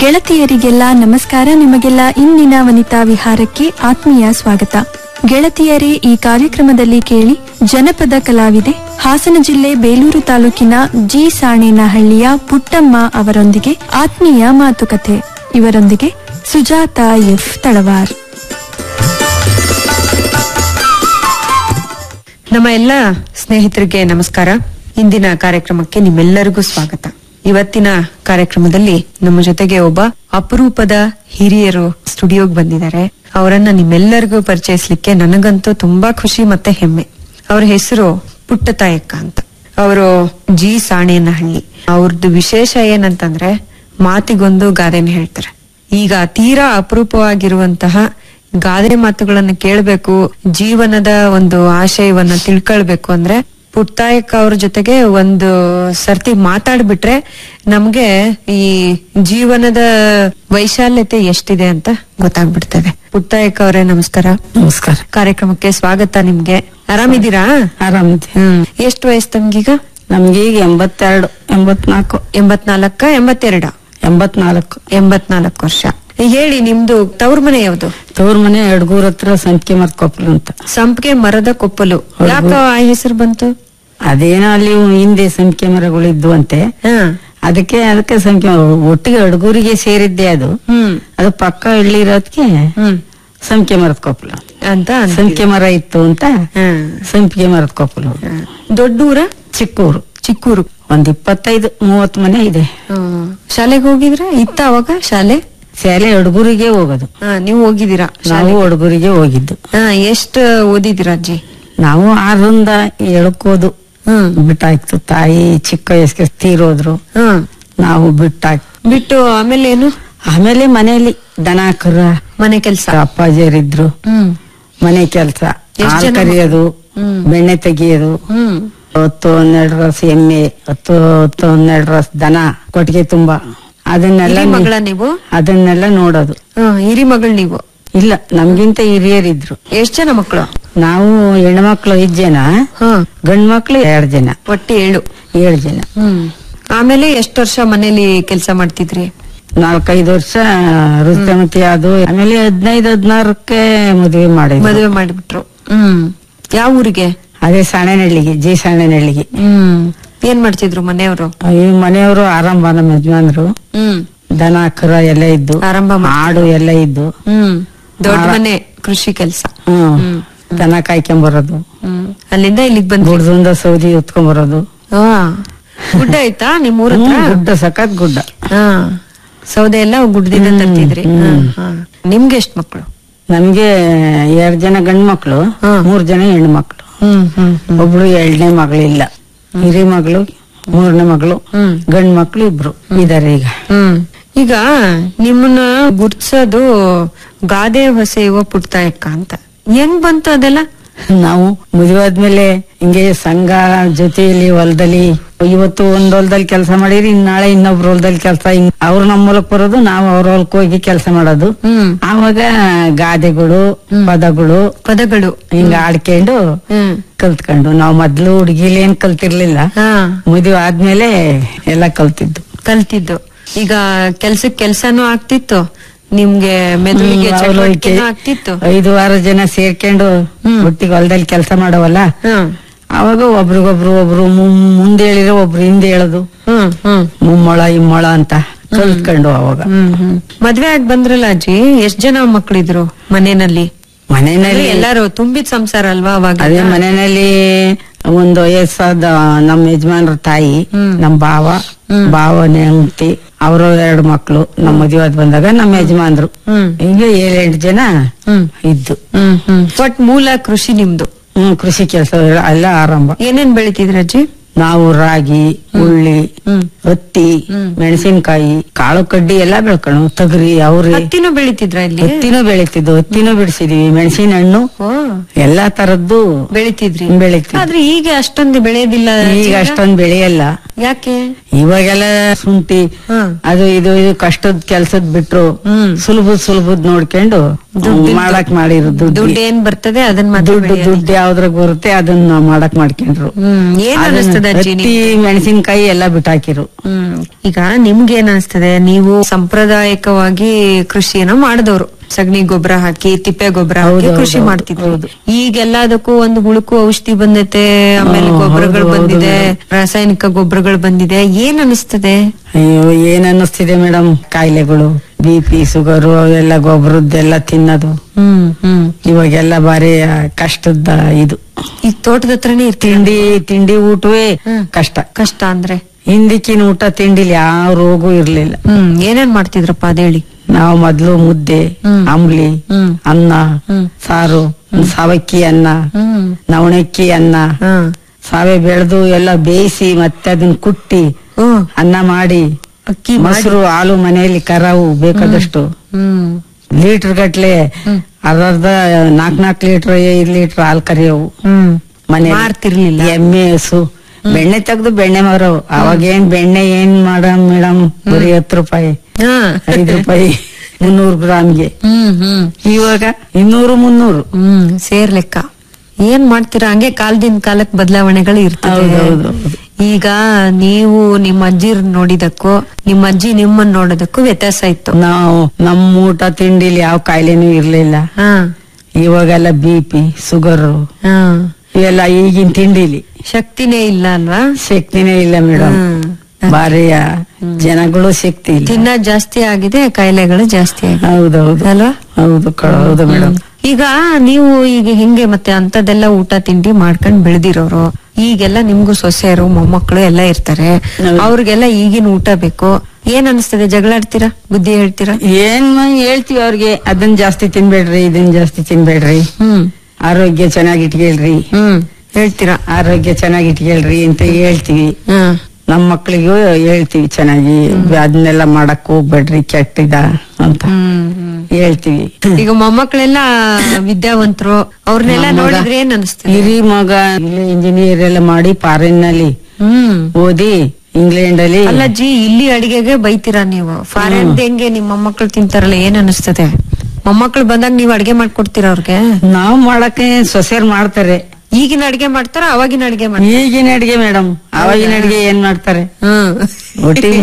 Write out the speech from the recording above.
ಗೆಳತಿಯರಿಗೆಲ್ಲ ನಮಸ್ಕಾರ ನಿಮಗೆಲ್ಲ ಇಂದಿನ ವನಿತಾ ವಿಹಾರಕ್ಕೆ ಆತ್ಮೀಯ ಸ್ವಾಗತ ಗೆಳತಿಯರೇ ಈ ಕಾರ್ಯಕ್ರಮದಲ್ಲಿ ಕೇಳಿ ಜನಪದ ಕಲಾವಿದೆ ಹಾಸನ ಜಿಲ್ಲೆ ಬೇಲೂರು ತಾಲೂಕಿನ ಜಿ ಸಾಣೇನಹಳ್ಳಿಯ ಪುಟ್ಟಮ್ಮ ಅವರೊಂದಿಗೆ ಆತ್ಮೀಯ ಮಾತುಕತೆ ಇವರೊಂದಿಗೆ ಸುಜಾತ ಎಫ್ ತಳವಾರ್ ನಮ್ಮ ಎಲ್ಲ ಸ್ನೇಹಿತರಿಗೆ ನಮಸ್ಕಾರ ಇಂದಿನ ಕಾರ್ಯಕ್ರಮಕ್ಕೆ ನಿಮ್ಮೆಲ್ಲರಿಗೂ ಸ್ವಾಗತ ಇವತ್ತಿನ ಕಾರ್ಯಕ್ರಮದಲ್ಲಿ ನಮ್ಮ ಜೊತೆಗೆ ಒಬ್ಬ ಅಪರೂಪದ ಹಿರಿಯರು ಸ್ಟುಡಿಯೋಗ್ ಬಂದಿದ್ದಾರೆ ಅವರನ್ನ ನಿಮ್ಮೆಲ್ಲರಿಗೂ ಪರಿಚಯಿಸ್ಲಿಕ್ಕೆ ನನಗಂತೂ ತುಂಬಾ ಖುಷಿ ಮತ್ತೆ ಹೆಮ್ಮೆ ಅವ್ರ ಹೆಸರು ಪುಟ್ಟತಾಯಕ್ಕ ಅಂತ ಅವರು ಜಿ ಸಾಣೇನಹಳ್ಳಿ ಅವ್ರದ್ದು ವಿಶೇಷ ಏನಂತಂದ್ರೆ ಮಾತಿಗೊಂದು ಗಾದೆನ ಹೇಳ್ತಾರೆ ಈಗ ತೀರಾ ಅಪರೂಪವಾಗಿರುವಂತಹ ಗಾದೆ ಮಾತುಗಳನ್ನ ಕೇಳಬೇಕು ಜೀವನದ ಒಂದು ಆಶಯವನ್ನ ತಿಳ್ಕೊಳ್ಬೇಕು ಅಂದ್ರೆ ಪುಟ್ಟಾಯಕ್ಕ ಅವ್ರ ಜೊತೆಗೆ ಒಂದು ಸರ್ತಿ ಮಾತಾಡ್ಬಿಟ್ರೆ ನಮ್ಗೆ ಈ ಜೀವನದ ವೈಶಾಲ್ಯತೆ ಎಷ್ಟಿದೆ ಅಂತ ಗೊತ್ತಾಗ್ಬಿಡ್ತದೆ ಪುಟ್ಟಾಯಕ್ಕ ಅವರೇ ನಮಸ್ಕಾರ ನಮಸ್ಕಾರ ಕಾರ್ಯಕ್ರಮಕ್ಕೆ ಸ್ವಾಗತ ನಿಮ್ಗೆ ಆರಾಮಿದ್ದೀರಾ ಆರಾಮಿದೆ ಹ್ಮ್ ಎಷ್ಟು ವಯಸ್ಸು ತಮ್ಗೀಗ ನಮ್ಗೆ ಈಗ ಎಂಬತ್ತೆರಡು ಎಂಬತ್ನಾಲ್ಕು ಎಂಬತ್ನಾಲ್ಕ ಎಂಬತ್ತೆರಡ ಎಂಬತ್ನಾಲ್ಕು ಎಂಬತ್ನಾಲ್ಕು ವರ್ಷ ಹೇಳಿ ನಿಮ್ದು ತವ್ರ ಮನೆ ಯಾವ್ದು ತವ್ರ ಮನೆ ಎಡ್ಗೂರ್ ಹತ್ರ ಸಂಖ್ಯೆ ಮತ್ ಕೊಪ್ಪಲು ಅಂತ ಸಂಪಿಗೆ ಮರದ ಕೊಪ್ಪಲು ಯಾಕ ಆ ಹೆಸರು ಬಂತು ಅದೇನೋ ಅಲ್ಲಿ ಹಿಂದೆ ಸಂಖ್ಯೆ ಮರಗಳಿದ್ವು ಅಂತೆ ಹ ಅದಕ್ಕೆ ಅದಕ್ಕೆ ಸಂಖ್ಯೆ ಒಟ್ಟಿಗೆ ಅಡ್ಗೂರಿಗೆ ಸೇರಿದ್ದೆ ಅದು ಹ್ಮ್ ಅದು ಪಕ್ಕ ಇಳಿರೋದಕ್ಕೆ ಹ್ಮ್ ಸಂಖ್ಯೆ ಮರದ ಕೊಪ್ಪಲು ಅಂತ ಅಂತೀವಿ. ಸಂಖ್ಯೆ ಮರ ಇತ್ತು ಅಂತ ಹ್ಮ್. ಸಂಪಿಗೆ ಮರದ ಕೊಪ್ಪಲು ಹ. ದೊಡ್ಡೂರ ಚಿಕ್ಕೂರು ಚಿಕ್ಕೂರು ಒಂದ್ ಇಪ್ಪತ್ತೈದು ಮೂವತ್ ಮನೆ ಇದೆ ಹ್ಮ್. ಶಾಲೆಗೆ ಹೋಗಿದ್ರ ಇತ್ತ ಅವಾಗ ಶಾಲೆ ಶಾಲೆ ಅಡ್ಗೂರಿಗೆ ಹೋಗೋದು ಹ, ನೀವು ಹೋಗಿದ್ದೀರಾ ನಾವು ಅಡ್ಗೂರಿಗೆ ಹೋಗಿದ್ದು ಹ, ಎಷ್ಟ್ ಓದಿದಿರ ಅಜ್ಜಿ ನಾವು ಆರರಿಂದ ಎಳ್ಕೋದು ಹ್ಮ್ ಬಿಟ್ಟಾಯ್ತು ತಾಯಿ ಚಿಕ್ಕ ವಯಸ್ಸಿಗೆ ತೀರೋದ್ರು ಹ್ಮ್ ನಾವು ಬಿಟ್ಟಾಕ್ ಬಿಟ್ಟು ಆಮೇಲೆ ಏನು ಆಮೇಲೆ ಮನೆಯಲ್ಲಿ ದನ ಕರ ಮನೆ ಕೆಲ್ಸ ಅಪ್ಪಾಜಿಯರಿದ್ರು ಹ್ಮ್ ಮನೆ ಕೆಲಸ ಎಷ್ಟ್ ಹಾಲು ಜನ ಕರಿಯೋದು ಹ್ಮ್. ಬೆಣ್ಣೆ ತೆಗಿಯೋದು ಹ್ಮ್ ಹತ್ತು ಹನ್ನೆರಡು ರಸ ಎಮ್ಮೆ ಹತ್ತು ಹತ್ತು ಹನ್ನೆರಡು ರಸ ದನ ಕೊಟ್ಟಿಗೆ ತುಂಬಾ ಅದನ್ನೆಲ್ಲ ಹಿರಿ ನಿ- ಮಗಳ ನೀವು ಅದನ್ನೆಲ್ಲ ನೋಡೋದು ಹ, ಹಿರಿ ಮಗಳು ನೀವು ಇಲ್ಲ ನಮ್ಗಿಂತ ಹಿರಿಯರಿದ್ರು ಎಷ್ಟ್ ಜನ ಮಕ್ಕಳು ನಾವು ಹೆಣ್ಮಕ್ಳು ಐದ್ ಜನ ಹ ಗಂಡ್ ಮಕ್ಳು ಎರಡ್ ಜನ ಒಟ್ಟು ಏಳು ಏಳು ಜನ ಹ್ಮ್ ಆಮೇಲೆ ಎಷ್ಟ್ ವರ್ಷ ಮನೇಲಿ ಕೆಲಸ ಮಾಡ್ತಿದ್ರಿ ನಾಲ್ಕೈದು ವರ್ಷ ರುಸ್ತಮತಿ ಅದು ಆಮೇಲೆ ಹದಿನೈದು ಹದಿನಾರಕ್ಕೆ ಮದುವೆ ಮಾಡಿದ್ವಿ ಮದುವೆ ಮಾಡಿಬಿಟ್ರು ಹ್ಮ್ ಯಾವ ಊರಿಗೆ ಅದೇ ಸಾಣೆನಹಳ್ಳಿಗೆ ಜಿ ಸಾಣೆನಹಳ್ಳಿಗೆ ಹ್ಮ್ ಏನ್ ಮಾಡ್ತಿದ್ರು ಮನೆಯವರು ಈ ಮನೆಯವರು ಆರಂಭ ನಮ್ಮ ಯಜಮಾನ್ರು ಹ್ಮ್ ದನ ಕರ ಎಲ್ಲ ಇದ್ದು ಆರಂಭ ಮಾಡ್ತಿದ್ರು. ಆಡು ಎಲ್ಲ ಇದ್ದು ಹ್ಮ್ ದೊಡ್ಡ ಆ- ಮನೆ ಕೃಷಿ ಕೆಲಸ ಹ್ಮ್ ಹ್ಮ್. ದನ ಕಾಯ್ಕೊಂಬರೋದು ಹ್ಮ್ ಅಲ್ಲಿಂದ ಇಲ್ಲಿಗ್ ಬಂದ್ರಿ ಗುಡ್ದಿಂದ ಸೌದಿ ಹೊತ್ಕೊಂಬರೋದು ಹಾ ಗುಡ್ಡ ಆಯ್ತಾ ನಿಮ್ ಊರ ಹತ್ರ ಹ್ಮ್, ಗುಡ್ಡ ಸಖತ್ ಗುಡ್ಡ ಹಾ ಸೌದೆ ಎಲ್ಲ ಗುಡ್ಡದಿಂದ ತರ್ತಿದ್ರಿ ಹಾ, ಹಾ. ನಿಮ್ಗೆ ಎಷ್ಟ್ ಮಕ್ಳು ನಮ್ಗೆ ಎರಡ್ ಜನ ಗಂಡ್ ಮಕ್ಳು ಹ್ಮ್. ಮೂರ್ ಜನ ಹೆಣ್ಣು ಮಕ್ಳು ಹ್ಮ್ ಹ್ಮ್ ಹ್ಮ್ ಒಬ್ಳು ಎರಡನೇ ಮಗಳಿಲ್ಲ ಹಿರಿ ಮಗಳು ಮೂರನೇ ಮಗಳು ಹ್ಮ್. ಗಂಡ್ ಮಕ್ಳು ಇಬ್ರು ಇದಾರೆ ಈಗ ಹ್ಮ್ ಈಗ ನಿಮ್ಮನ್ನ ಗುರ್ತಿಸೋದು ಗಾದೆ ಹೊಸೆಯುವ ಪುಟ್ತಾಯಕ್ಕ ಅಂತ ಹೆಂಗ್ ಬಂತು ಅದೆಲ್ಲ ನಾವು ಮದುವೆ ಆದ್ಮೇಲೆ ಹಿಂಗೆ ಸಂಘ ಜೊತೆಯಲ್ಲಿ ಹೊಲದಲ್ಲಿ ಇವತ್ತು ಒಂದ್ ಹೊಲದಲ್ಲಿ ಕೆಲಸ ಮಾಡಿರಿ ಇನ್ ನಾಳೆ ಇನ್ನೊಬ್ರ ಹೊಲದಲ್ಲಿ ಕೆಲಸ ಹಿಂಗ್ ಅವ್ರು ನಮ್ಮ ಹೊಲಕ್ ಬರೋದು ನಾವು ಅವ್ರ ಹೊಲಕ್ ಹೋಗಿ ಕೆಲಸ ಮಾಡೋದು ಹ್ಮ್ ಆವಾಗ ಗಾದೆಗಳು ಪದಗಳು ಪದಗಳು ಹಿಂಗ ಆಡ್ಕೊಂಡು ಹ್ಮ್ ಕಲ್ತ್ಕೊಂಡು ನಾವ್ ಮೊದ್ಲು ಹುಡುಗಿಲಿ ಏನ್ ಕಲ್ತಿರ್ಲಿಲ್ಲ ಹಾ ಮದುವೆ ಆದ್ಮೇಲೆ ಎಲ್ಲ ಕಲ್ತಿದ್ದು ಕಲ್ತಿದ್ದು ಈಗ ಕೆಲ್ಸಕ್ ಕೆಲ್ಸನೂ ಆಗ್ತಿತ್ತು ನಿಮ್ಗೆ ಮೆದುಳಿಗೆ ಹ್ಮ್, ಚಟುವಟಿಕೆನೂ ಅವಲಕ್ಕಿ. ಆಗ್ತಿತ್ತು ಐದು ಆರು ಜನ ಸೇರ್ಕೊಂಡು ಹ್ಮ್. ಒಟ್ಟಿಗೆ ಹೊಲದಲ್ಲಿ ಕೆಲಸ ಮಾಡವಲ್ಲ ಹ್ಮ್ ಅವಾಗ ಒಬ್ರಿಗೊಬ್ರು ಒಬ್ರು ಮು- ಮುಂದೆ ಹೇಳಿದ್ರೆ ಒಬ್ರು ಹಿಂದೆ ಹೇಳೋದು ಹ್ಮ್ ಹ್ಮ್ ಮುಮ್ಮೊಳ ಇಮ್ಮೊಳ ಅಂತ ಕಲ್ತ್ಕೊಂಡು ಅವಾಗ ಹ್ಮ್ ಹ್ಮ್ ಮದ್ವೆ ಆಗಿ ಬಂದ್ರಲ್ಲ ಅಜ್ಜಿ ಎಷ್ಟ್ ಜನ ಮಕ್ಳಿದ್ರು ಮನೆಯಲ್ಲಿ ಮನೆಯಲ್ಲಿ ಎಲ್ಲಾರು ತುಂಬಿದ ಸಂಸಾರ ಅಲ್ವಾ ಅವಾಗ ಅದೇ ಮನೆಯಲ್ಲಿ ಒಂದು ವಯಸ್ಸಾದ ನಮ್ಮ ಯಜಮಾನ್ರ ತಾಯಿ ಹ್ಮ್. ನಮ್ ಭಾವ ಭಾವನೆ ಹೆಂಡತಿ ಅವರು ಎರಡು ಮಕ್ಳು ನಮ್ಮ ಮದುವೆ ಆದ್ ಬಂದಾಗ ನಮ್ಮ ಯಜಮಾನ್ರು ಹ್ಮ್ ಹಿಂಗೆ ಏಳೆಂಟು ಜನ ಹ್ಮ್ ಇದ್ದು ಹ್ಮ್ ಹ್ಮ್ ಒಟ್ ಮೂಲ ಕೃಷಿ ನಿಮ್ದು ಹ್ಮ್ ಕೃಷಿ ಕೆಲಸ ಎಲ್ಲ ಆರಂಭ ಏನೇನ್ ಬೆಳಿತಿದ್ರ ಅಜ್ಜಿ ನಾವು ರಾಗಿ ಉಳ್ಳಿ ಹ್ಮ್ ಹತ್ತಿ ಮೆಣಸಿನಕಾಯಿ ಕಾಳು ಕಡ್ಡಿ ಎಲ್ಲಾ ಬೆಳ್ಕೊಂಡು ತೊಗರಿ ಅವ್ರಿ ಹತ್ತಿನೂ ಬೆಳಿತಿದ್ರ ಇಲ್ಲಿ ಹತ್ತಿನೂ ಬೆಳಿತಿದ್ವು ಹತ್ತಿನೂ ಬಿಡಿಸಿದೀವಿ ಮೆಣಸಿನ ಹಣ್ಣು ಓ ಎಲ್ಲಾ ತರದ್ದು ಬೆಳಿತಿದ್ರಿ ಬೆಳಿತೀವಿ ಆದ್ರೆ ಈಗ ಅಷ್ಟೊಂದು ಬೆಳೆಯೋದಿಲ್ಲ ಈಗ ಅಷ್ಟೊಂದ್ ಬೆಳೆಯಲ್ಲ ಯಾಕೆ ಇವಾಗೆಲ್ಲ ಶುಂಠಿ ಹ್ಮ್. ಅದು ಇದು ಇದು ಕಷ್ಟದ ಕೆಲ್ಸದ್ ಬಿಟ್ರು ಹ್ಮ್. ಸುಲಭದ್ ಸುಲಭದ್ ನೋಡ್ಕೊಂಡು ದುಡ್ಡಿಂದು. ಮಾಡಕ್ ಮಾಡಿರೋ ದುಡ್ಡು ದುಡ್ಡು ಏನ್ ಬರ್ತದೆ ಅದನ್ನ ಮಾತ್ರ ದುಡ್ಡು ಬೆಳೆಯೋದು. ದುಡ್ಡು ಯಾವ್ದ್ರಾಗ ಬರುತ್ತೆ ಅದನ್ನ ಮಾಡಕ್ ಮಾಡ್ಕೊಂಡ್ರು ಹ್ಮ್ ಏನ್ ಅದನ್ನ ಅನಿಸ್ತದ ಅಜ್ಜಿ ಹತ್ತಿ ಮೆಣಸಿನಕಾಯಿ ಮೆಣಸಿನ್ಕಾಯಿ ಎಲ್ಲ ಬಿಟ್ಟಾಕಿರು ಹ್ಮ್ ಈಗ ನಿಮ್ಗೆ ಏನ್ ಅನಿಸ್ತದೆ ನೀವು ಸಾಂಪ್ರದಾಯಿಕವಾಗಿ ಕೃಷಿಯನ್ನ ಮಾಡಿದವರು ಸಗಣಿ ಗೊಬ್ಬರ ಹಾಕಿ ತಿಪ್ಪೆ ಗೊಬ್ಬರ ಹಾಕಿ ಹೌದು, ಕೃಷಿ ಹೌದು, ಮಾಡ್ತಿದ್ರು ಹೌದು. ಈಗೆಲ್ಲದಕ್ಕೂ ಒಂದು ಹುಳುಕು ಔಷಧಿ ಬಂದೈತೆ ಆಮೇಲೆ ಹ್ಮ್, ಗೊಬ್ಬರಗಳು ಹೌದು, ಹೌದು ಬಂದಿದೆ ರಾಸಾಯನಿಕ ಗೊಬ್ಬರಗಳು ಬಂದಿದೆ ಏನ್ ಅನಿಸ್ತದೆ ಅಯ್ಯೋ ಏನ್ ಅನ್ನಿಸ್ತಿದೆ ಮೇಡಮ್ ಕಾಯಿಲೆಗಳು ಬಿ ಪಿ ಶುಗರು ಅವೆಲ್ಲ ಗೊಬ್ಬರದ್ದೆಲ್ಲ ತಿನ್ನೋದು ಹ್ಮ್ ಹ್ಮ್ ಇವಾಗೆಲ್ಲ ಬಾರಿ ಆ, ಕಷ್ಟದ ಇದು ಈಗ ತೋಟದ ಹತ್ರನೇ ಇರ್ತೀವಿ ತಿಂಡಿ ತಿಂಡಿ ಊಟವೇ ಕಷ್ಟ ಕಷ್ಟ ಅಂದ್ರೆ ಹಿಂದಿಕ್ಕಿನ ಊಟ ತಿಂಡಿಲಿ ಯಾವ ರೋಗು ಇರ್ಲಿಲ್ಲ ಹ್ಮ್ ಏನೇನ್ ಮಾಡ್ತಿದ್ರಪ್ಪ ಅದೇಳಿ ನಾವು ಮೊದ್ಲು ಮುದ್ದೆ ಹ್ಮ್. ಅಂಬ್ಲಿ ಹ್ಮ್. ಅನ್ನ ಹ್ಮ್. ಸಾರು ಸಾವಕ್ಕಿ ಅನ್ನ ಹ್ಮ್ ನವಣಕ್ಕಿ ಅನ್ನ ಹ್ಮ್ ಸಾವೆ ಬೆಳೆದು ಎಲ್ಲ ಬೇಯಿಸಿ ಮತ್ತೆ ಅದನ್ನ ಕುಟ್ಟಿ ಹ್ಮ್ ಅನ್ನ ಮಾಡಿ ಅಕ್ಕಿ ಮಾಡಿ ಮೊಸರು ಹಾಲು ಮನೆಯಲ್ಲಿ ಕರಾವು ಬೇಕಾದಷ್ಟು ಹ್ಮ್ ಲೀಟರ್ ಗಟ್ಲೆ ಅರ್ಧ ಅರ್ಧ ನಾಕ್ ನಾಕ್ ಲೀಟರ್ ಐದ್ ಲೀಟರ್ ಹಾಲು ಕರಿಯವು ಹ್ಮ್ ಮನೆ ಮಾರ್ತಿರ್ಲಿಲ್ಲ ಎಮ್ಮೆ ಹಸು ಬೆಣ್ಣೆ ತೆಗ್ದು ಬೆಣ್ಣೆ ಮಾರವು ಅವಾಗ ಏನ್ ಬೆಣ್ಣೆ ಏನ್ ಮಾಡ ಮೇಡಮ್ ಬರೀ ಹತ್ತು ರೂಪಾಯಿ ಹಾ ಐದು ರೂಪಾಯಿ ಮುನ್ನೂರು ಗ್ರಾಮ್ಗೆ ಹ್ಮ್ ಹ್ಮ್ ಇವಾಗ ಇನ್ನೂರು ಮುನ್ನೂರು ಹ್ಮ್ ಸೇರ್ ಲೆಕ್ಕ ಏನ್ ಮಾಡ್ತೀರಾ ಹಂಗೆ ಕಾಲದಿಂದ ಕಾಲಕ್ಕೆ ಬದಲಾವಣೆಗಳು ಇರ್ತದೆ ಹೌದು, ಹೌದು, ಹೌದು. ಈಗ ನೀವು ನಿಮ್ಮ ಅಜ್ಜಿರ್ ನೋಡಿದಕ್ಕೂ ನಿಮ್ಮ ಅಜ್ಜಿ ನಿಮ್ಮನ್ನ ನೋಡೋದಕ್ಕೂ ವ್ಯತ್ಯಾಸ ಇತ್ತು ನಾವು ನಮ್ಮ ಊಟ ತಿಂಡಿಲಿ ಯಾವ ಕಾಯಿಲೆನೂ ಇರ್ಲಿಲ್ಲ ಹಾ ಇವಾಗೆಲ್ಲ ಬಿ ಪಿ ಶುಗರ್ ಹಾ ಇವೆಲ್ಲ ಈಗಿನ ತಿಂಡಿಲಿ ಶಕ್ತಿನೇ ಇಲ್ಲ ಅಲ್ವಾ ಶಕ್ತಿನೇ ಇಲ್ಲ ಮೇಡಮ್ ಹ್ಮ್. ಬಾರಿಯ ಜನಗಳು ಶಕ್ತಿ ಇಲ್ಲ ತಿನ್ನ ಜಾಸ್ತಿ ಆಗಿದೆ ಕಾಯಿಲೆಗಳು ಜಾಸ್ತಿ ಆಗಿದೆ ಹೌದೌದು ಅಲ್ವಾ ಹೌದು ಕ- ಹೌದು ಮೇಡಮ್ ಈಗ ನೀವು ಈಗ ಹೆಂಗೆ ಮತ್ತೆ ಅಂತದೆಲ್ಲ ಊಟ ತಿಂಡಿ ಮಾಡ್ಕೊಂಡ್ ಬೆಳೆದಿರೋರು ಈಗೆಲ್ಲ ನಿಮ್ಗೂ ಸೊಸೆಯರು ಮೊಮ್ಮಕ್ಕಳು ಎಲ್ಲ ಇರ್ತಾರೆ ಹೌದು. ಅವ್ರಿಗೆಲ್ಲ ಈಗಿನ ಊಟ ಬೇಕು ಏನ್ ಅನಿಸ್ತದೆ ಜಗಳಾಡ್ತೀರಾ ಬುದ್ಧಿ ಹೇಳ್ತೀರಾ ಏನ್ ಮ- ಹೇಳ್ತೀವಿ ಅವ್ರಿಗೆ ಅದನ್ನ ಜಾಸ್ತಿ ತಿನ್ಬೇಡ್ರಿ ಇದನ್ನ ಜಾಸ್ತಿ ತಿನ್ಬೇಡ್ರಿ ಹ್ಮ್ ಆರೋಗ್ಯ ಚೆನ್ನಾಗಿ ಇಟ್ಕೊಳ್ರಿ ಹ್ಮ್ ಹೇಳ್ತೀರಾ ಆರೋಗ್ಯ ಚೆನ್ನಾಗಿ ಇಟ್ಕೊಳ್ರಿ ಅಂತ ಹೇಳ್ತೀವಿ ಹ್ಮ್ ನಮ್ಮ ಮಕ್ಳಿಗೂ ಹೇಳ್ತೀವಿ ಚೆನ್ನಾಗಿ ಅದನ್ನೆಲ್ಲ ಮಾಡಕ್ ಹೋಗ್ಬೇಡ್ರಿ ಕೆಟ್ಟಿದ ಅಂತ ಹ್ಮ್ ಹ್ಮ್. ಹೇಳ್ತೀವಿ ಈಗ ಮೊಮ್ಮಕ್ಕಳೆಲ್ಲ ವಿದ್ಯಾವಂತರು ಅವ್ರನ್ನೆಲ್ಲ ನಮ್ಮ ಮಗ ನೋಡಿದ್ರೆ ಏನ್ ಅನಿಸ್ತದೆ ಹಿರಿ ಮಗ ಇಂಜಿನಿಯರ್ ಎಲ್ಲ ಮಾಡಿ ಫಾರಿನ್ ನಲ್ಲಿ ಹ್ಮ್ ಓದಿ ಇಂಗ್ಲೆಂಡ್ ಅಲ್ಲಿ ಅಲ್ಲ ಜಿ ಇಲ್ಲಿ ಅಡಿಗೆಗೆ ಬೈತೀರಾ ನೀವು ಫಾರಿನ್ ಹೆಂಗೆ ನಿಮ್ಮ ಮೊಮ್ಮಕ್ಕಳು ತಿಂತಾರಲ್ಲ ಏನ್ ಅನಿಸ್ತದೆ ಮೊಮ್ಮಕ್ಕಳು ಬಂದಾಗ ನೀವು ಅಡಿಗೆ ಮಾಡ್ಕೊಡ್ತೀರಾ ಅವ್ರಿಗೆ ನಾವ್ ಮಾಡಕ್ಕೆ ಸೊಸೆಯರ್ ಮಾಡ್ತಾರೆ ಈಗಿನ ಅಡಿಗೆ ಮಾಡ್ತಾರ ಅವಾಗಿನ ಅಡಿಗೆ ಮಾಡ್ತಾರ ಈಗಿನ ಅಡಿಗೆ ಮೇಡಮ್ ಅವಾಗಿನ ಅಡಿಗೆ ಏನ್ ಮಾಡ್ತಾರೆ ಹ್ಮ್ ಒಟ್ಟಿಗೆ